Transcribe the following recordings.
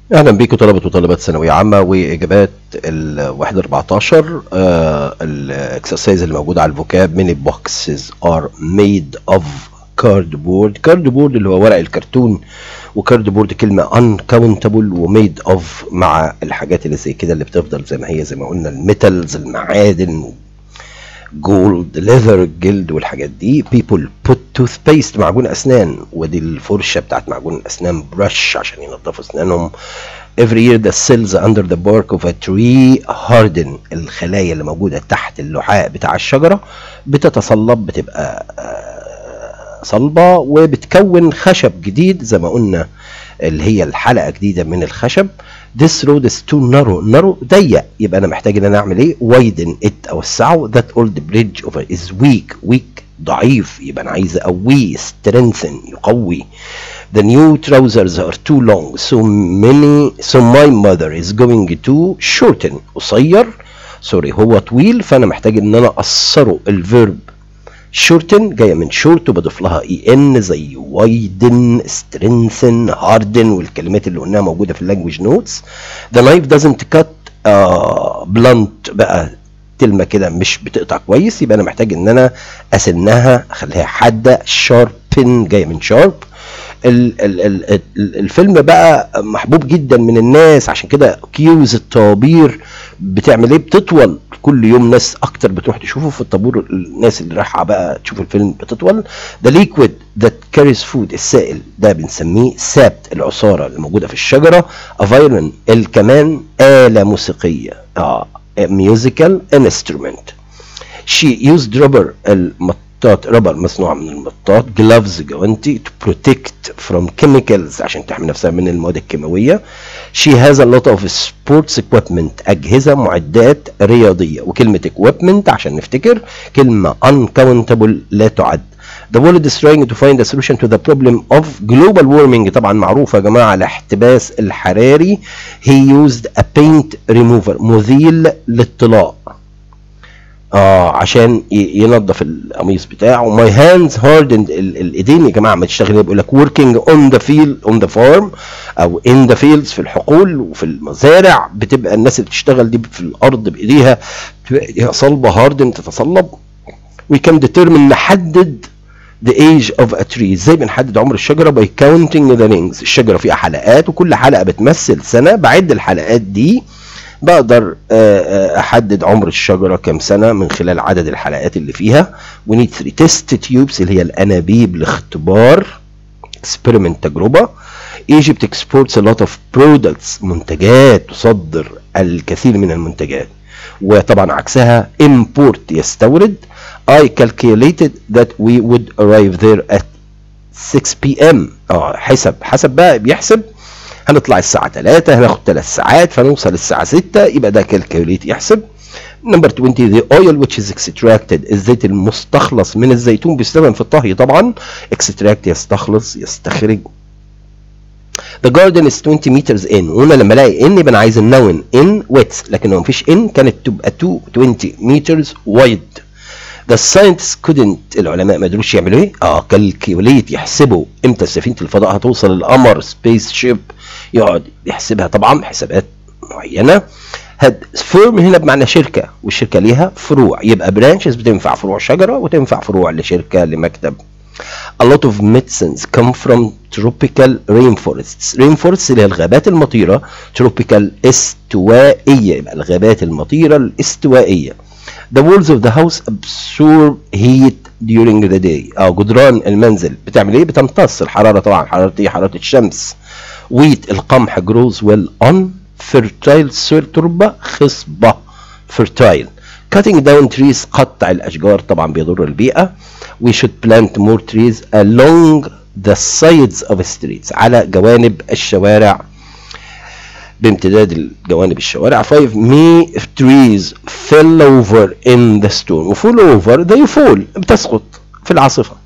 اهلا بيكم طلبه وطالبات ثانويه عامه واجابات الواحد 14 الاكسرسايز اللي موجود على الفوكاب many boxes are made of cardboard cardboard اللي هو ورق الكرتون وكاردبورد كلمه uncountable وميد اوف مع الحاجات اللي زي كده اللي بتفضل زي ما هي زي ما قلنا الميتالز المعادن جولد ليذر الجلد والحاجات دي people put toothpaste معجون اسنان ودي الفرشه بتاعت معجون الاسنان برش عشان ينظفوا اسنانهم every year the cells under the bark of a tree harden الخلايا اللي موجوده تحت اللحاء بتاع الشجره بتتصلب بتبقى صلبه وبتكون خشب جديد زي ما قلنا اللي هي الحلقه جديده من الخشب this road is too narrow narrow ضيق يبقى انا محتاج ان انا اعمل ايه widen it اوسعه that old bridge over is weak weak ضعيف يبقى انا عايز اقويه strengthen يقوي the new trousers are too long so many so my mother is going to shorten قصير سوري هو طويل فانا محتاج ان انا اقصره الفيرب شورتن جايه من شورت وبضيف لها اي ان زي وايدن سترينثن هاردن والكلمات اللي قلناها موجوده في اللانجوج نوتس ذا نايف دازنت كات بلانت بقى كلمه كده مش بتقطع كويس يبقى انا محتاج ان انا اسنها اخليها حاده شاربن جايه من شارب ال ال ال الفيلم بقى محبوب جدا من الناس عشان كده كيوز الطوابير بتعمل ايه بتطول كل يوم ناس اكتر بتروح تشوفه في الطابور الناس اللي رايحه بقى تشوف الفيلم بتطول ده ليكويد ذات كاريز فود السائل ده بنسميه سابت العصاره اللي موجوده في الشجره افايرن الكمان اله موسيقيه اه ميوزيكال انسترومنت شي يوزد رابر المطاط رابر مصنوعه من المطاط جلافز جوانتي تو بروتكت فروم كيميكالز عشان تحمي نفسها من المواد الكيماويه she has a lot of sports equipment أجهزة معدات رياضية وكلمة equipment عشان نفتكر كلمة uncountable لا تعد The world is trying to find a solution to the problem of global warming طبعا معروفة يا جماعة الاحتباس الحراري he used a paint remover مذيل للطلاء اه عشان ينظف القميص بتاعه ماي هاندز هاردند الايدين يا جماعه ما تشتغل بيقول لك وركينج اون ذا فيلد اون ذا فارم او ان ذا فيلدز في الحقول وفي المزارع بتبقى الناس اللي بتشتغل دي في الارض بايديها بتبقى ايديها صلبه هاردن تتصلب وي كان ديترمين نحدد the age of a tree ازاي بنحدد عمر الشجره by counting the rings الشجره فيها حلقات وكل حلقه بتمثل سنه بعد الحلقات دي بقدر احدد عمر الشجره كام سنه من خلال عدد الحلقات اللي فيها ونيد 3 تيست تيوبس اللي هي الانابيب لاختبار اكسبيرمنت تجربه ايجيبت اكسبورتس لوت اوف برودكتس منتجات تصدر الكثير من المنتجات وطبعا عكسها import يستورد I calculated that we would arrive there at 6 p.m. اه حسب حسب بقى بيحسب هنطلع الساعة 3 هناخد 3 ساعات فنوصل الساعة 6 يبقى ده كالكوليت يحسب نمبر 20 the oil which is extracted الزيت المستخلص من الزيتون بيستخدم في الطهي طبعا extract يستخلص يستخرج The garden is 20 meters in وهنا لما الاقي in يبقى انا عايز النون in width لكن لو مفيش in كانت تبقى 2 20 meters wide The scientists couldn't العلماء ما قدروش يعملوا ايه؟ اه كالكيوليت يحسبوا امتى سفينه الفضاء هتوصل القمر سبيس شيب يقعد يحسبها طبعا حسابات معينه هاد فيرم هنا بمعنى شركه والشركه ليها فروع يبقى برانشز بتنفع فروع شجره وتنفع فروع لشركه لمكتب A lot of medicines come from tropical rainforests. Rainforests اللي هي الغابات المطيرة tropical استوائية يبقى الغابات المطيرة الاستوائية. The walls of the house absorb heat during the day. أو جدران المنزل بتعمل إيه؟ بتمتص الحرارة طبعا حرارة إيه؟ حرارة الشمس. wheat القمح grows well on fertile soil تربة خصبة fertile cutting down trees قطع الأشجار طبعا بيضر البيئة we should plant more trees along the sides of streets على جوانب الشوارع بامتداد جوانب الشوارع 5 may trees fell over in the storm وفول over they fall بتسقط في العاصفة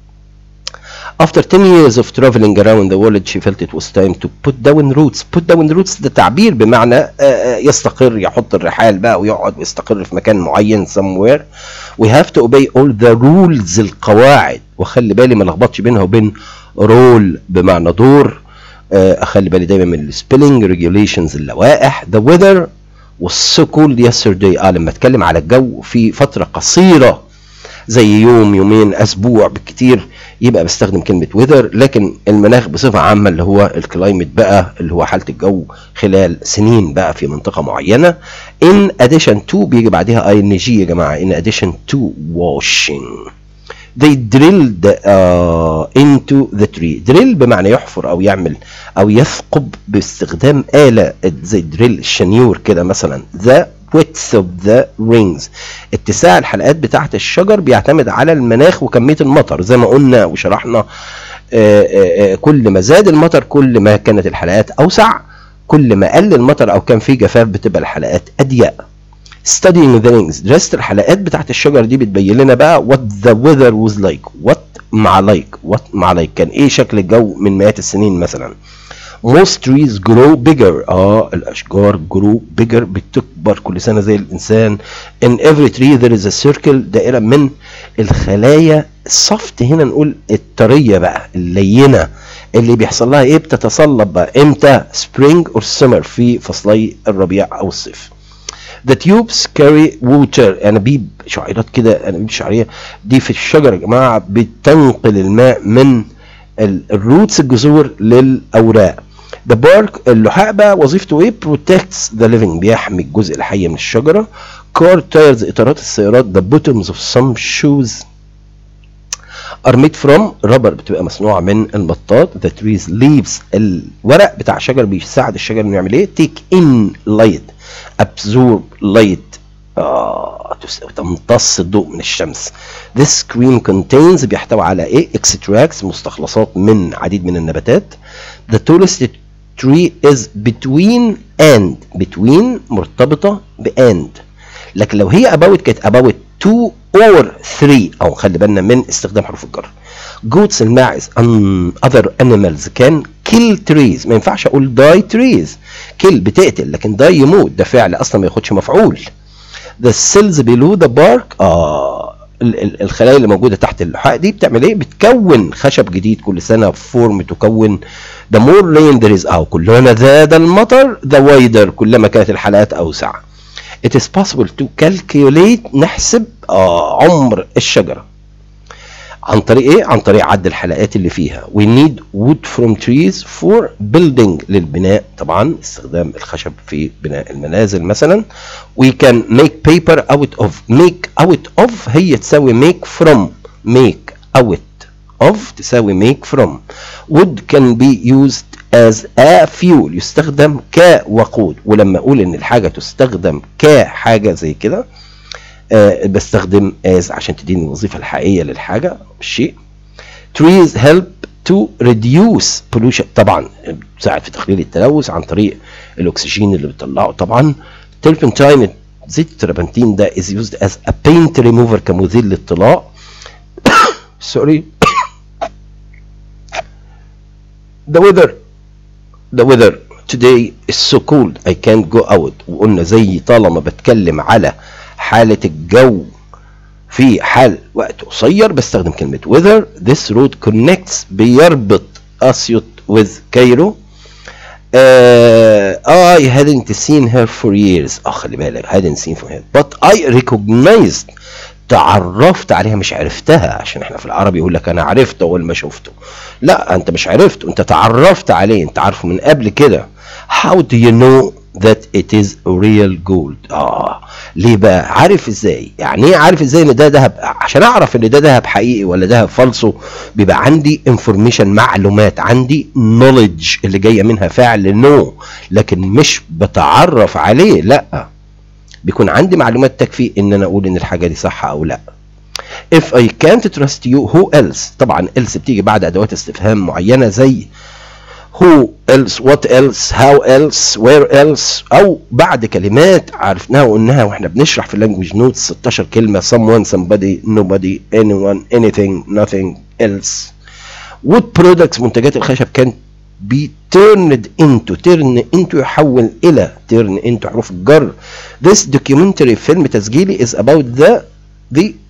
After 10 years of traveling around the world she felt it was time to put down roots put down roots ده تعبير بمعنى يستقر يحط الرحال بقى ويقعد ويستقر في مكان معين somewhere we have to obey all the rules القواعد وخلي بالي ما لخبطش بينها وبين رول بمعنى دور آه، اخلي بالي دايما من السبيلنج ريجوليشنز اللوائح ذا ويذر والسو كولد يسترداي اه لما اتكلم على الجو في فتره قصيره زي يوم يومين اسبوع بالكتير يبقى بستخدم كلمه ويذر لكن المناخ بصفه عامه اللي هو الكلايمت بقى اللي هو حاله الجو خلال سنين بقى في منطقه معينه in addition to بيجي بعدها اي ان جي يا جماعه in addition to washing they drilled uh, into the tree drill بمعنى يحفر او يعمل او يثقب باستخدام آلة زي دريل الشنيور كده مثلا the width of the rings اتساع الحلقات بتاعت الشجر بيعتمد على المناخ وكمية المطر زي ما قلنا وشرحنا آه، آه، آه، كل ما زاد المطر كل ما كانت الحلقات اوسع كل ما قل المطر او كان في جفاف بتبقى الحلقات اضيق studying the rings دراسة الحلقات بتاعت الشجر دي بتبين لنا بقى what the weather was like what مع like what مع like كان ايه شكل الجو من مئات السنين مثلا most trees grow bigger اه الاشجار grow bigger بتكبر كل سنه زي الانسان in every tree there is a circle دائره من الخلايا السوفت هنا نقول الطريه بقى اللينه اللي بيحصل لها ايه بتتصلب بقى امتى spring or summer في فصلي الربيع او الصيف The tubes carry water انابيب شعيرات كده انابيب شعريه دي في الشجر يا جماعه بتنقل الماء من الروتس الجذور للاوراق The bark اللحاء بقى وظيفته ايه؟ protects the living بيحمي الجزء الحي من الشجره car tires اطارات السيارات the bottoms of some shoes are made from رابر بتبقى مصنوعه من المطاط the trees leaves الورق بتاع الشجر بيساعد الشجر انه يعمل ايه take in light absorb light آه تس- تمتص الضوء من الشمس this cream contains بيحتوي على ايه extracts مستخلصات من عديد من النباتات the tallest tree is between and between مرتبطة ب and لكن لو هي about كانت about two or three او خلي بالنا من استخدام حروف الجر goats الماعز and other animals can kill trees ما ينفعش اقول die trees kill بتقتل لكن die يموت ده فعل اصلا ما ياخدش مفعول the cells below the bark اه ال- ال- الخلايا اللي موجوده تحت اللحاء دي بتعمل ايه بتكون خشب جديد كل سنه فورم تكون the more rain there is او كلما زاد المطر the wider كلما كانت الحلقات اوسع it is possible to calculate نحسب آه عمر الشجره عن طريق ايه عن طريق عد الحلقات اللي فيها we need wood from trees for building للبناء طبعا استخدام الخشب في بناء المنازل مثلا we can make paper out of make out of هي تساوي make from make out of تساوي make from wood can be used as a fuel يستخدم كوقود ولما اقول ان الحاجه تستخدم كحاجه زي كده آه، بستخدم as عشان تديني الوظيفة الحقيقية للحاجة الشيء trees help to reduce pollution طبعا بتساعد في تقليل التلوث عن طريق الاكسجين اللي بتطلعه طبعا turpentine زيت التربنتين ده is used as a paint remover كمزيل للطلاء سوري the weather the weather today is so cold I can't go out وقلنا زي طالما بتكلم على حالة الجو في حال وقت قصير بستخدم كلمة weather this road connects بيربط أسيوط with كايرو uh, I hadn't seen her for years اه خلي بالك hadn't seen for her but I recognized تعرفت عليها مش عرفتها عشان احنا في العربي يقول لك انا عرفته اول ما شفته لا انت مش عرفته انت تعرفت عليه انت عارفه من قبل كده how do you know that it is real gold اه ليه بقى عارف ازاي يعني ايه عارف ازاي ان ده ذهب عشان اعرف ان ده ذهب حقيقي ولا ذهب فالصو بيبقى عندي انفورميشن معلومات عندي knowledge اللي جايه منها فعل نو no. لكن مش بتعرف عليه لا بيكون عندي معلومات تكفي ان انا اقول ان الحاجه دي صح او لا if I can't trust you who else طبعا else بتيجي بعد ادوات استفهام معينه زي who else what else how else where else او بعد كلمات عرفناها وقلناها واحنا بنشرح في اللانجوج نوتس 16 كلمه someone somebody nobody anyone anything nothing else wood products منتجات الخشب كانت be turned into turn into يحول الى turn into حروف الجر this documentary فيلم تسجيلي is about the the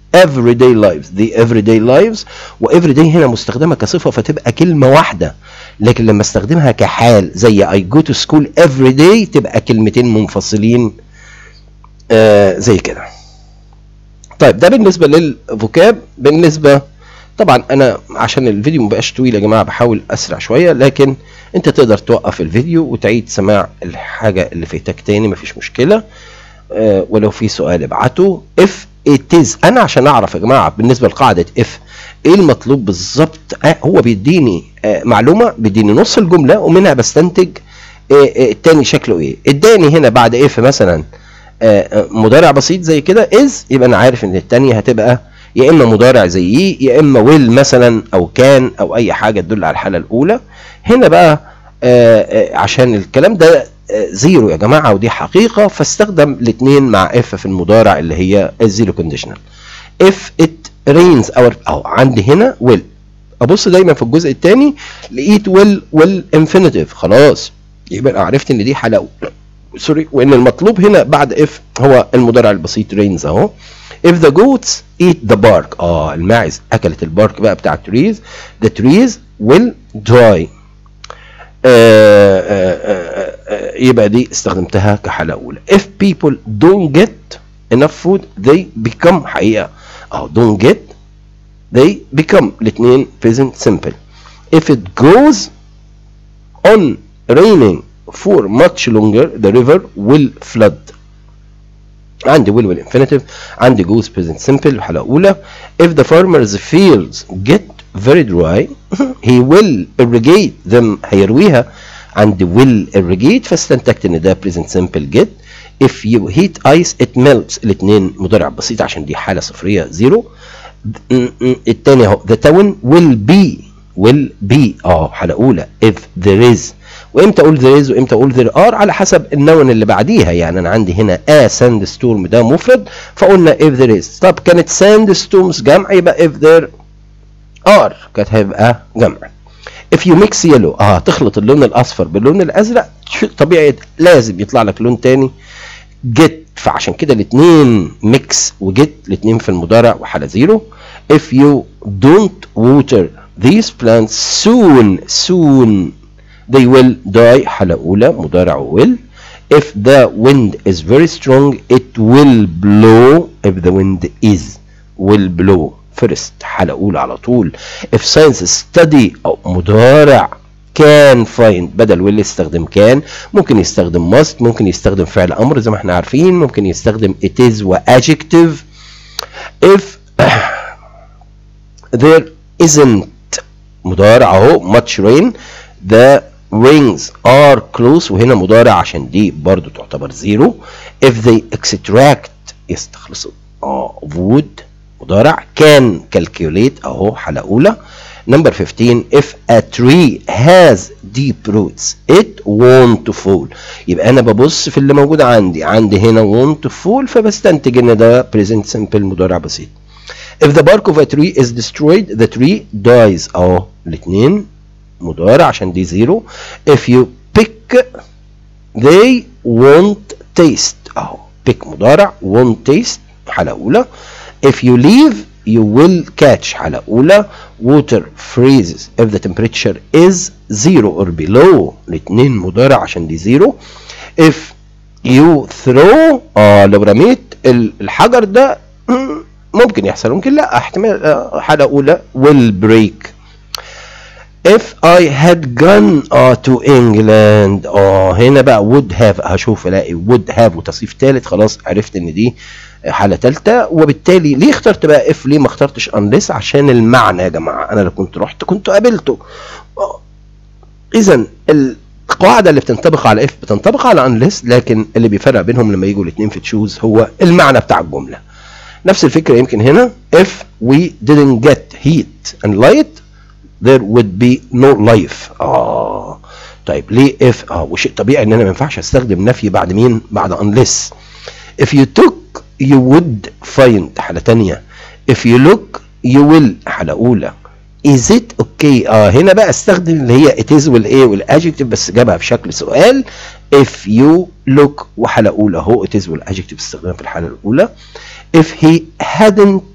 everyday lives the everyday lives و everyday هنا مستخدمة كصفة فتبقى كلمة واحدة لكن لما استخدمها كحال زي I go to school every day تبقى كلمتين منفصلين آه زي كده طيب ده بالنسبة للفوكاب بالنسبة طبعا انا عشان الفيديو مبقاش طويل يا جماعة بحاول اسرع شوية لكن انت تقدر توقف الفيديو وتعيد سماع الحاجة اللي فاتك تاني مفيش مشكلة آه ولو في سؤال ابعته if it is انا عشان اعرف يا جماعة بالنسبة لقاعدة if ايه المطلوب بالظبط آه هو بيديني آه معلومة بيديني نص الجملة ومنها بستنتج آه آه التاني شكله ايه اداني هنا بعد if مثلا آه مضارع بسيط زي كده is يبقى انا عارف ان التانية هتبقى يا اما مضارع زيه يا اما will مثلا او كان او اي حاجة تدل على الحالة الاولى هنا بقى آه آه عشان الكلام ده زيرو يا جماعة ودي حقيقة فاستخدم الاثنين مع اف في المضارع اللي هي الزيرو كونديشنال if it rains or او عندي هنا will ابص دايما في الجزء الثاني لقيت will والانفينيتيف خلاص يبقى انا عرفت ان دي حالة سوري وان المطلوب هنا بعد if هو المضارع البسيط rains اهو if the goats eat the bark اه الماعز اكلت البارك بقى بتاع التريز the trees will dry آه آه آه يبقى دي استخدمتها كحالة أولى if people don't get enough food they become حقيقة أو don't get they become الاثنين present simple if it goes on raining for much longer the river will flood عندي will والinfinitive عندي goes present simple الحالة الأولى if the farmer's fields get very dry he will irrigate them هيرويها عندي will irrigate فاستنتجت ان ده present simple get if you heat ice it melts الاثنين مضارع بسيط عشان دي حالة صفرية زيرو الثاني اهو the town will be will be اه حالة أولى if there is وامتى اقول there is وامتى اقول there are على حسب النون اللي بعديها يعني انا عندي هنا a sandstorm ده مفرد فقلنا if there is طب كانت sandstorms جمع يبقى if there are كانت هيبقى جمع if you mix yellow اه تخلط اللون الاصفر باللون الازرق شيء طبيعي لازم يطلع لك لون تاني get فعشان كده الاثنين ميكس وجيت الاثنين في المضارع وحاله زيرو if you don't water these plants soon soon they will die حالة أولى مضارع will if the wind is very strong it will blow if the wind is will blow first حالة أولى على طول if science study أو مضارع can find بدل will يستخدم can ممكن يستخدم must ممكن يستخدم فعل أمر زي ما احنا عارفين ممكن يستخدم it is و adjective if there isn't مضارع اهو much rain the rings are close وهنا مضارع عشان دي برضو تعتبر زيرو if they extract يستخلصوا اه would مضارع can calculate اهو حالة أولى number 15 if a tree has deep roots it won't to fall يبقى أنا ببص في اللي موجود عندي عندي هنا won't to fall فبستنتج إن ده present simple مضارع بسيط if the bark of a tree is destroyed the tree dies اهو الاثنين مضارع عشان دي زيرو if you pick they won't taste اهو pick مضارع won't taste حالة أولى if you leave you will catch حالة أولى water freezes if the temperature is zero or below الاثنين مضارع عشان دي زيرو if you throw اه لو رميت الحجر ده ممكن يحصل ممكن لا احتمال حالة أولى will break if I had gone uh, to England اه هنا بقى would have هشوف الاقي would have وتصريف ثالث خلاص عرفت ان دي حالة ثالثة وبالتالي ليه اخترت بقى if ليه ما اخترتش unless عشان المعنى يا جماعة انا لو كنت رحت كنت قابلته اذا القاعدة اللي بتنطبق على if بتنطبق على unless لكن اللي بيفرق بينهم لما يجوا الاثنين في تشوز هو المعنى بتاع الجملة نفس الفكرة يمكن هنا if we didn't get heat and light there would be no life اه طيب ليه if اه وشيء طبيعي ان انا ما ينفعش استخدم نفي بعد مين بعد unless if you took you would find حالة تانية if you look you will حالة أولى is it okay اه هنا بقى استخدم اللي هي it is والايه والادجكتيف بس جابها في شكل سؤال if you look وحالة أولى اهو it is والادجكتيف استخدامها في الحالة الأولى if he hadn't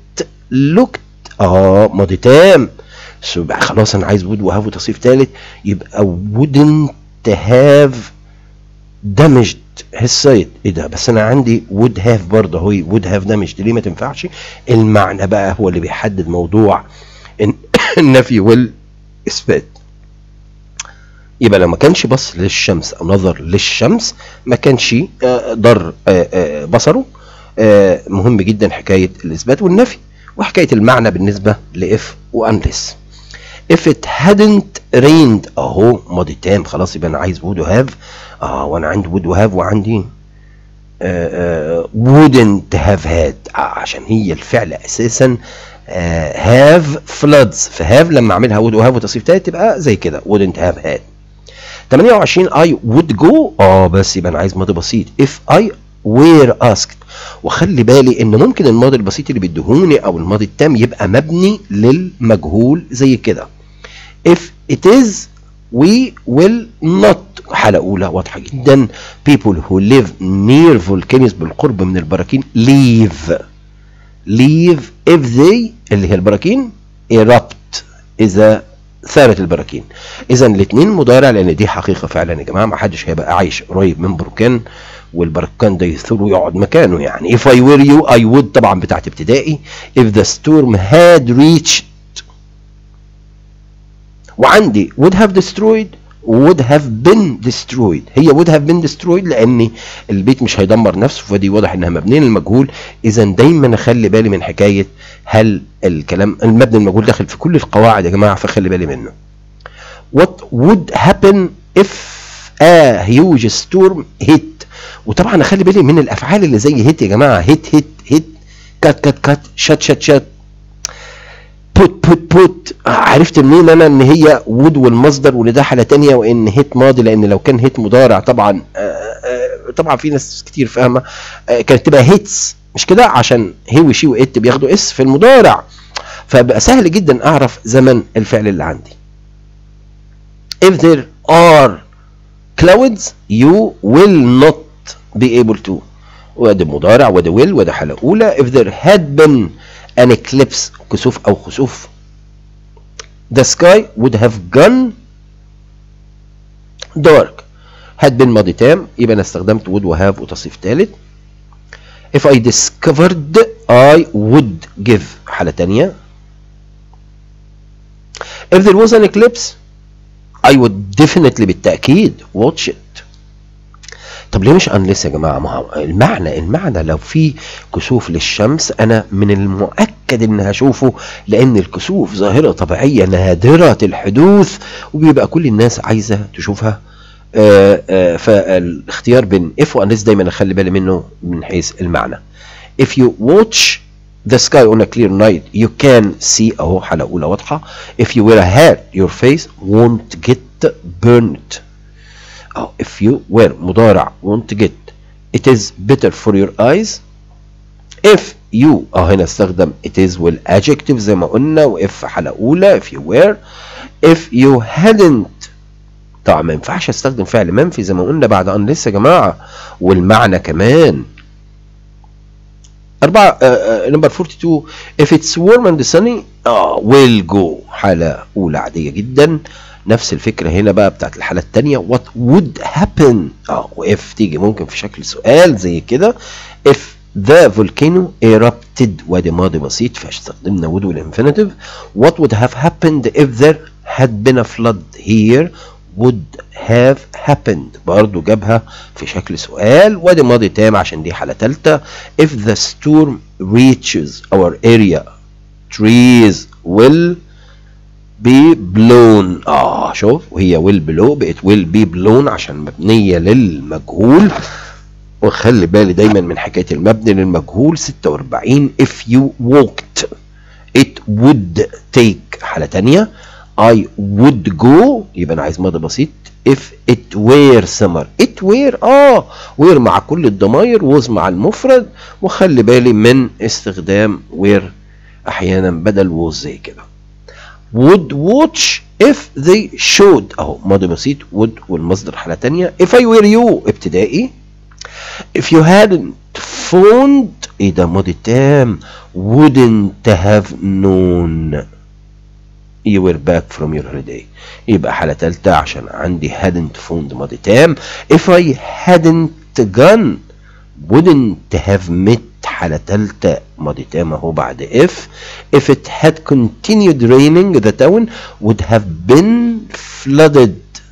looked اه ماضي تام so يبقى خلاص انا عايز would وهاف وتصريف ثالث يبقى wouldn't have damaged his sight ايه ده بس انا عندي would have برضه هو would have damaged ليه ما تنفعش المعنى بقى هو اللي بيحدد موضوع النفي والاثبات يبقى لو ما كانش بص للشمس او نظر للشمس ما كانش ضر بصره مهم جدا حكايه الاثبات والنفي وحكايه المعنى بالنسبه لاف وانلس if it hadn't rained اهو ماضي تام خلاص يبقى انا عايز would have اه وانا عندي would have وعندي آه wouldn't have had آه عشان هي الفعل اساسا آه have floods فهاف لما اعملها would وهاف وتصريف تالت تبقى زي كده wouldn't have had 28 I would go اه بس يبقى انا عايز ماضي بسيط if I were asked وخلي بالي ان ممكن الماضي البسيط اللي بيديهوني او الماضي التام يبقى مبني للمجهول زي كده if it is we will not حالة أولى واضحة جدا people who live near volcanoes بالقرب من البراكين leave leave if they اللي هي البراكين erupt إذا ثارت البراكين إذا الاثنين مضارع لأن دي حقيقة فعلا يا جماعة ما حدش هيبقى عايش قريب من بركان والبركان ده يثور ويقعد مكانه يعني if I were you I would طبعا بتاعت ابتدائي if the storm had reached وعندي would have destroyed would have been destroyed هي would have been destroyed لان البيت مش هيدمر نفسه فدي واضح انها مبنيه للمجهول اذا دايما اخلي بالي من حكايه هل الكلام المبني المجهول داخل في كل القواعد يا جماعه فخلي بالي منه what would happen if a huge storm hit وطبعا اخلي بالي من الافعال اللي زي هيت يا جماعه هيت هيت هيت كات كات كات شات شات شات بوت بوت بوت عرفت منين انا ان هي وود والمصدر وان ده حاله تانية وان هيت ماضي لان لو كان هيت مضارع طبعا طبعا في ناس كتير فاهمه كانت تبقى هيتس مش كده عشان هي وشي وات بياخدوا اس في المضارع فبقى سهل جدا اعرف زمن الفعل اللي عندي if there are clouds you will not be able to وده مضارع وده will وده حالة أولى if there had been an eclipse كسوف أو خسوف the sky would have gone dark had been ماضي تام يبقى أنا استخدمت would وهاف وتصريف ثالث if I discovered I would give حالة تانية if there was an eclipse I would definitely بالتأكيد watch it طب ليه مش unless يا جماعه ما هو المعنى المعنى لو في كسوف للشمس انا من المؤكد ان هشوفه لان الكسوف ظاهره طبيعيه نادره الحدوث وبيبقى كل الناس عايزه تشوفها آآ آآ فالاختيار بين if و unless دايما اخلي بالي منه من حيث المعنى if you watch the sky on a clear night you can see اهو حاله اولى واضحه if you wear a hat your face won't get burnt أو if you were مضارع won't get it is better for your eyes if you اه هنا استخدم it is والadjective زي ما قلنا و if حالة أولى if you were if you hadn't طبعا ما ينفعش استخدم فعل منفي زي ما قلنا بعد unless يا جماعة والمعنى كمان أربعة نمبر 42 if it's warm and sunny اه will go حالة أولى عادية جدا نفس الفكره هنا بقى بتاعت الحاله الثانيه what would happen اه واف تيجي ممكن في شكل سؤال زي كده if the volcano erupted وادي ماضي بسيط فاستخدمنا would والانفينيتيف what would have happened if there had been a flood here would have happened برضو جابها في شكل سؤال وادي ماضي تام عشان دي حالة تالتة if the storm reaches our area trees will be blown اه شوف وهي will below بقت will be blown عشان مبنية للمجهول وخلي بالي دايما من حكاية المبني للمجهول 46 if you walked it would take حالة تانية I would go يبقى انا عايز ماضي بسيط if it were summer it were اه were مع كل الضماير was مع المفرد وخلي بالي من استخدام were احيانا بدل was زي كده would watch if they should اهو ماضي بسيط would والمصدر حالة تانية if I were you ابتدائي if you hadn't phoned ايه ده ماضي تام wouldn't have known you were back from your holiday يبقى حالة تالتة عشان عندي hadn't phoned ماضي تام if I hadn't gone wouldn't have met حالة تالتة ماضي تام اهو بعد if if it had continued raining the town would have been flooded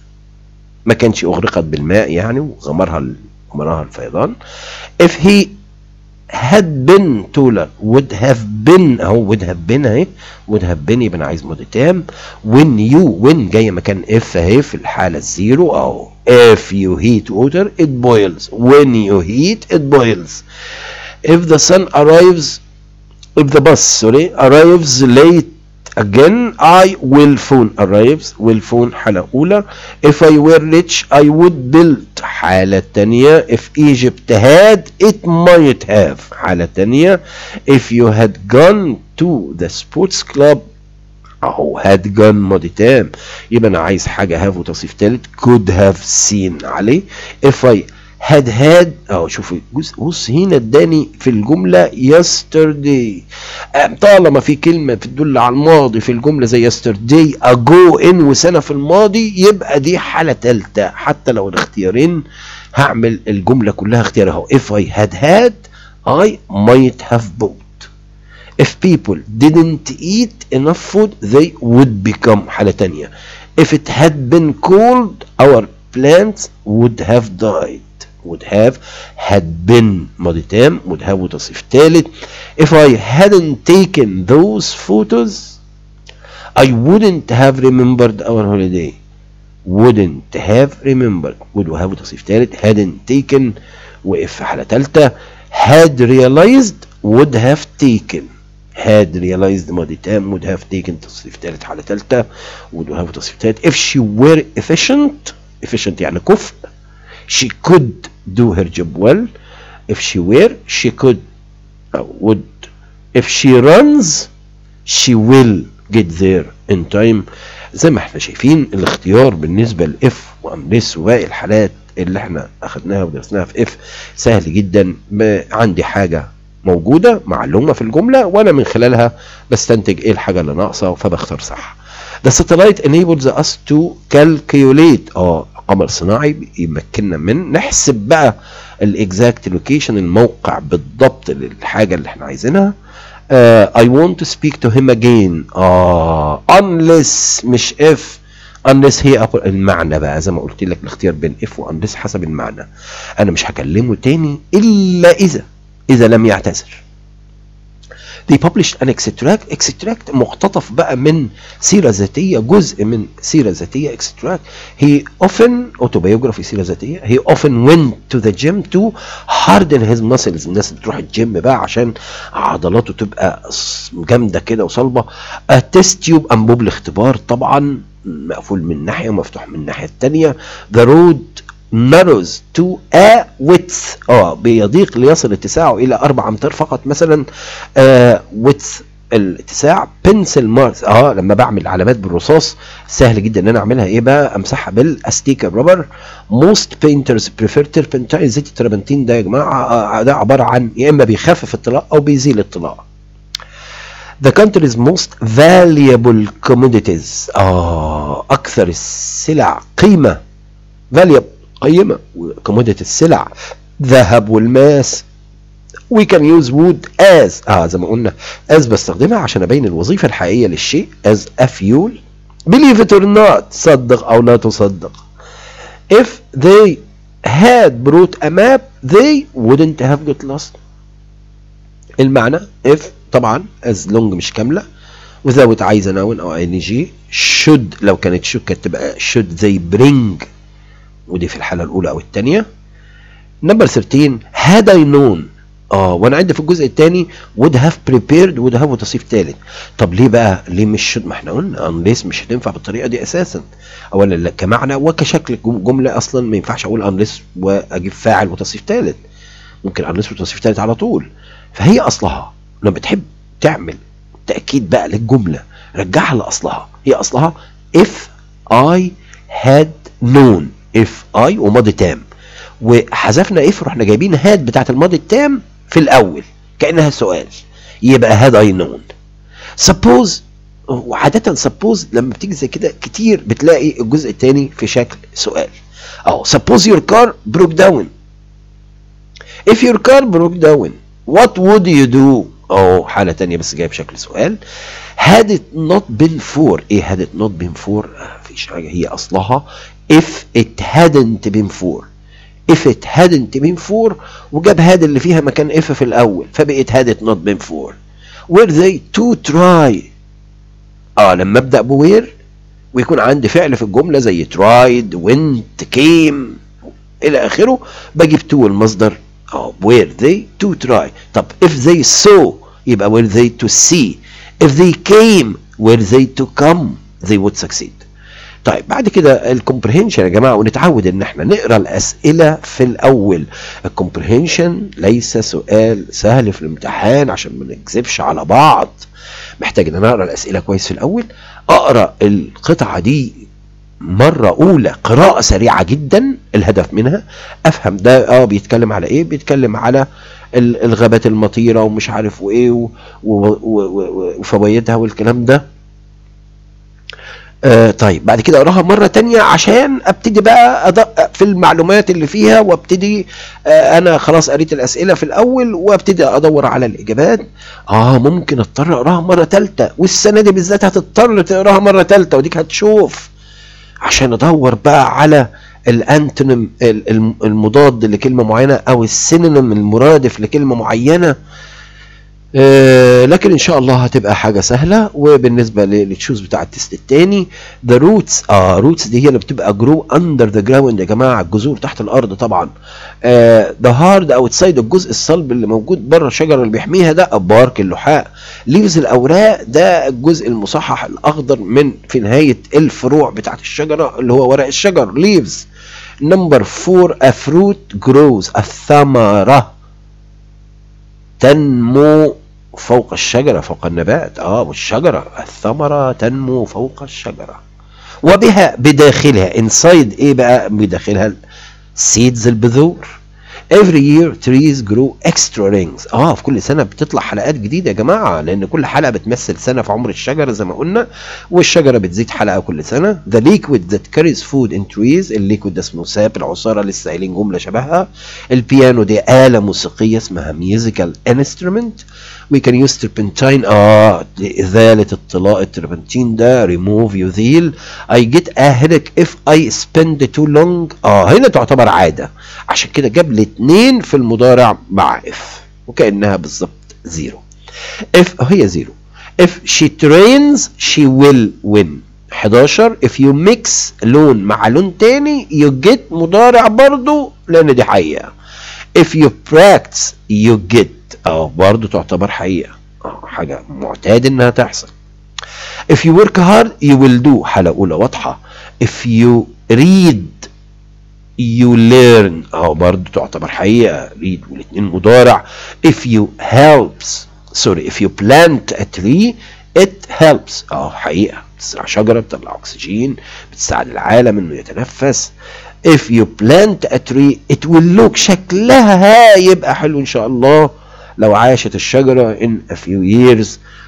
ما كانش اغرقت بالماء يعني وغمرها غمرها الفيضان if he had been taller would have been اهو would have been اهي would have been يبقى انا عايز ماضي تام when you when جايه مكان if اهي في الحاله الزيرو اهو if you heat water it boils when you heat it boils if the sun arrives if the bus sorry arrives late again I will phone arrives will phone حالة أولى if I were rich I would build حالة تانية if Egypt had it might have حالة تانية if you had gone to the sports club أهو had gone ماضي تام يبقى أنا عايز حاجة have وتصريف تالت could have seen عليه if I had had اهو شوف جزء بص هنا اداني في الجمله yesterday طالما في كلمه بتدل على الماضي في الجمله زي yesterday ago in وسنه في الماضي يبقى دي حاله ثالثه حتى لو الاختيارين هعمل الجمله كلها اختيار اهو if I had had I might have bought if people didn't eat enough food they would become حاله ثانيه if it had been cold our plants would have died would have had been ماضي تام would have وتصريف ثالث if I hadn't taken those photos I wouldn't have remembered our holiday wouldn't have remembered would have وتصريف ثالث hadn't taken وإف حالة ثالثة had realized would have taken had realized ماضي تام would have taken تصريف ثالث حالة ثالثة would have تصريف ثالث if she were efficient efficient يعني كفء she could do her job well if she were she could uh, would if she runs she will get there in time زي ما احنا شايفين الاختيار بالنسبة لاف وامليس وباقي الحالات اللي احنا اخدناها ودرسناها في اف سهل جدا عندي حاجة موجودة معلومة في الجملة وانا من خلالها بستنتج ايه الحاجة اللي ناقصة فبختار صح The satellite enables us to calculate اه قمر صناعي يمكننا من نحسب بقى الاكزاكت لوكيشن الموقع بالضبط للحاجه اللي احنا عايزينها uh, I want to speak to him again اه unless مش if unless هي أقول المعنى بقى زي ما قلت لك الاختيار بين if و unless حسب المعنى انا مش هكلمه تاني الا اذا اذا لم يعتذر they published an extract extract مقتطف بقى من سيرة ذاتية جزء من سيرة ذاتية extract he often autobiography سيرة ذاتية he often went to the gym to harden his muscles الناس اللي تروح الجيم بقى عشان عضلاته تبقى جامدة كده وصلبة a test tube أنبوب الاختبار طبعا مقفول من ناحية ومفتوح من الناحية التانية the road narrows to a width اه بيضيق ليصل اتساعه الى اربع امتار فقط مثلا آه width الاتساع بنسل ماركس اه لما بعمل علامات بالرصاص سهل جدا ان انا اعملها ايه بقى امسحها بالاستيكا رابر موست بينترز بريفير تربنتاين زيت التربنتين ده يا جماعه آه ده عباره عن يا اما بيخفف الطلاء او بيزيل الطلاء The country's most valuable commodities اه اكثر السلع قيمه valuable قيمة وكمودة السلع ذهب والماس we can use wood as اه زي ما قلنا as بستخدمها عشان ابين الوظيفة الحقيقية للشيء as a fuel believe it or not صدق او لا تصدق if they had brought a map they wouldn't have got lost المعنى if طبعا as long مش كاملة without عايزة noun او ing should لو كانت should كانت تبقى should they bring ودي في الحالة الأولى أو الثانية نمبر 13 had I known اه وانا عندي في الجزء الثاني would have prepared would have وتصريف ثالث طب ليه بقى ليه مش ما احنا قلنا unless مش هتنفع بالطريقه دي اساسا اولا كمعنى وكشكل جمله اصلا ما ينفعش اقول unless واجيب فاعل وتصريف ثالث ممكن unless وتصريف ثالث على طول فهي اصلها لما بتحب تعمل تاكيد بقى للجمله رجعها لاصلها هي اصلها if I had known if I وماضي تام وحذفنا if رحنا جايبين had بتاعت الماضي التام في الاول كانها سؤال يبقى هذا اي نون suppose وعادة suppose لما بتيجي زي كده كتير بتلاقي الجزء الثاني في شكل سؤال اهو suppose your car broke down if your car broke down what would you do اهو حالة تانية بس جاية بشكل سؤال had it not been for ايه had it not been for آه، مفيش حاجة هي اصلها if it hadn't been for if it hadn't been for وجاب had اللي فيها مكان if في الاول فبقت had it not been for were they to try اه لما ابدا بوير ويكون عندي فعل في الجمله زي tried went came الى اخره بجيب to المصدر اه were they to try طب if they saw يبقى were they to see if they came were they to come they would succeed طيب بعد كده الكومبريهنشن يا جماعه ونتعود ان احنا نقرا الاسئله في الاول الكومبريهنشن ليس سؤال سهل في الامتحان عشان ما نكذبش على بعض محتاج ان انا اقرا الاسئله كويس في الاول اقرا القطعه دي مرة أولى قراءة سريعة جدا الهدف منها أفهم ده اه بيتكلم على إيه؟ بيتكلم على ال- الغابات المطيرة ومش عارف وإيه و- و- و- و- وفوائدها والكلام ده آه طيب بعد كده اقراها مره تانية عشان ابتدي بقى ادقق في المعلومات اللي فيها وابتدي آه انا خلاص قريت الاسئله في الاول وابتدي ادور على الاجابات اه ممكن اضطر اقراها مره ثالثه والسنه دي بالذات هتضطر تقراها مره ثالثه وديك هتشوف عشان ادور بقى على الانتونيم ال- الم- المضاد لكلمه معينه او السينونيم المرادف لكلمه معينه آه، لكن ان شاء الله هتبقى حاجه سهله وبالنسبه للتشوز بتاع التست الثاني ذا روتس اه روتس دي هي اللي بتبقى جرو اندر ذا جراوند يا جماعه الجذور تحت الارض طبعا ذا هارد اوتسايد الجزء الصلب اللي موجود بره الشجره اللي بيحميها ده بارك اللحاء ليفز الاوراق ده الجزء المصحح الاخضر من في نهايه الفروع بتاعت الشجره اللي هو ورق الشجر ليفز نمبر 4 a fruit grows الثمره تنمو فوق الشجرة فوق النبات اه والشجرة الثمرة تنمو فوق الشجرة وبها بداخلها inside ايه بقى بداخلها seeds البذور every year trees grow extra rings اه في كل سنة بتطلع حلقات جديدة يا جماعة لان كل حلقة بتمثل سنة في عمر الشجرة زي ما قلنا والشجرة بتزيد حلقة كل سنة the liquid that carries food in trees الليكويد ده اسمه ساب العصارة لسه قايلين جملة شبهها البيانو دي آلة موسيقية اسمها musical instrument we can use turpentine اه لإزالة الطلاء التربنتين ده remove يزيل I get a headache if I spend too long اه هنا تعتبر عادة عشان كده جاب لي اتنين في المضارع مع if وكأنها بالظبط زيرو if هي زيرو if she trains she will win 11 if you mix لون مع لون تاني you get مضارع برضو لان دي حقيقة if you practice you get اه برضو تعتبر حقيقة اه حاجة معتاد انها تحصل if you work hard you will do حالة أولى واضحة if you read you learn اه برضو تعتبر حقيقة read والاتنين مضارع if you helps sorry if you plant a tree it helps اه حقيقة بتزرع شجرة بتطلع أكسجين بتساعد العالم إنه يتنفس if you plant a tree it will look شكلها هيبقى حلو إن شاء الله لو عاشت الشجرة in a few years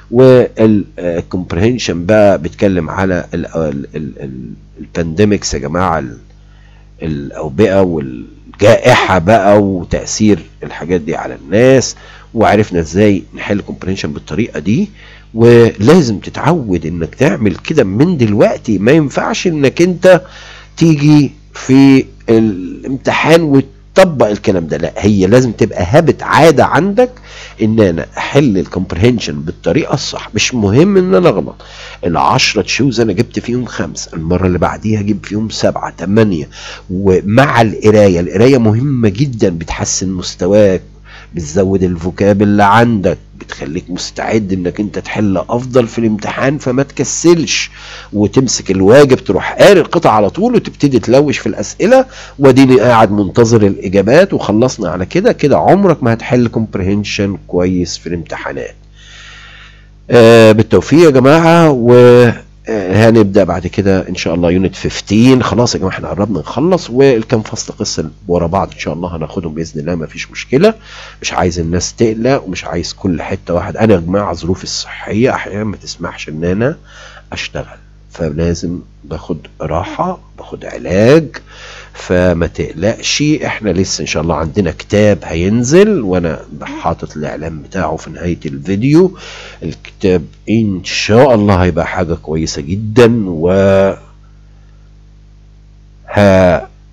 والكومبريهنشن بقى بيتكلم على البانديميكس يا جماعة ال- الأوبئة والجائحة بقى وتأثير الحاجات دي على الناس وعرفنا ازاي نحل كومبريهنشن بالطريقة دي ولازم تتعود انك تعمل كده من دلوقتي ما ينفعش انك انت تيجي في الامتحان وتطبق الكلام ده لا هي لازم تبقى هابت عادة عندك ان انا احل الكومبريهنشن بالطريقة الصح مش مهم ان انا اغلط العشرة تشوز انا جبت فيهم خمسة المرة اللي بعديها اجيب فيهم سبعة تمانية ومع القراية القراية مهمة جدا بتحسن مستواك بتزود الفوكاب اللي عندك بتخليك مستعد انك انت تحل افضل في الامتحان فما تكسلش وتمسك الواجب تروح قاري القطع على طول وتبتدي تلوش في الاسئله واديني قاعد منتظر الاجابات وخلصنا على كده كده عمرك ما هتحل كومبريهنشن كويس في الامتحانات آه بالتوفيق يا جماعه و آه، هنبدا بعد كده ان شاء الله يونت 15 خلاص يا جماعه احنا قربنا نخلص والكام فصل قصه ورا بعض ان شاء الله هناخدهم باذن الله ما فيش مشكله مش عايز الناس تقلق ومش عايز كل حته واحد انا يا جماعه ظروفي الصحيه احيانا ما تسمحش ان انا اشتغل فلازم باخد راحه باخد علاج فما تقلقش احنا لسه ان شاء الله عندنا كتاب هينزل وانا حاطط الاعلان بتاعه في نهايه الفيديو الكتاب ان شاء الله هيبقى حاجه كويسه جدا و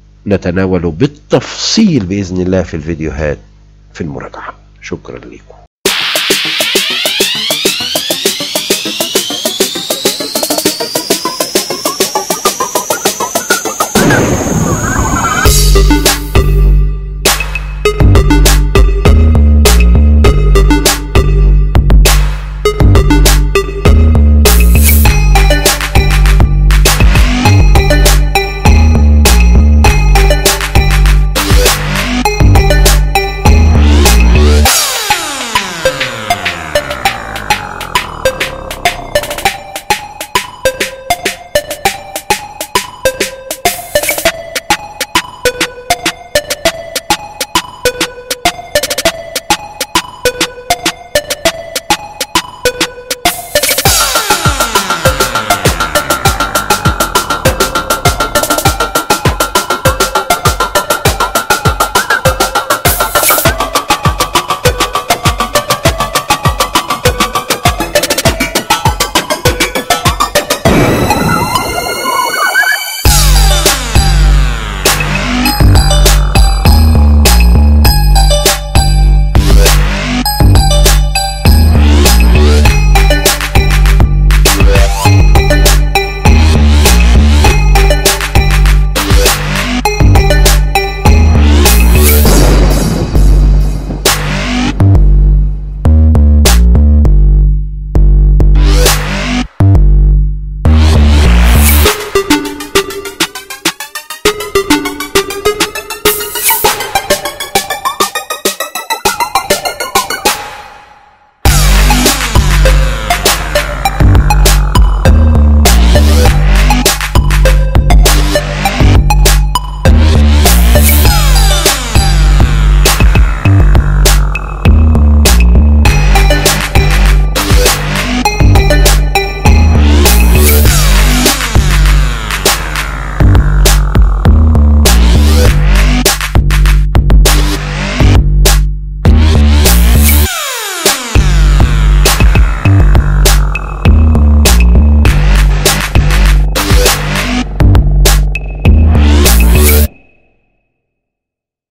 هنتناوله بالتفصيل باذن الله في الفيديوهات في المراجعه شكرا لكم